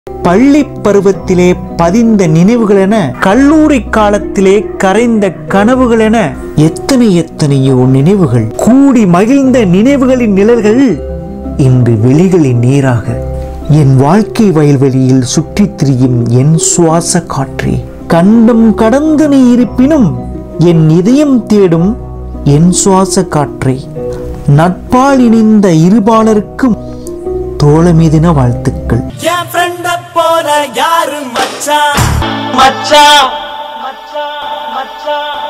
பள்ளி பருவத்திலே பதிந்த நினைவுகள் என கல்லூரி காலத்திலே கரைந்த கனவுகள் என எத்தனை எத்தனையோ நினைவுகள் கூடி மகிழ்ந்த நினைவுகளின் நிழல்கள் இன்று வெளிகளின் நீராக என் வாழ்க்கை வயல்வெளியில் சுற்றித் திரியும் என் சுவாச காற்றே கண்டம் கடந்து நீ இருப்பினும் என் இதயம் தேடும் என் சுவாச காற்றை நட்பால் இணைந்த இருபாலருக்கும் தோழமீதின வாழ்த்துக்கள் என் ஃப்ரெண்ட போல யாரு மச்சான் மச்சான் மச்சான் மச்சான்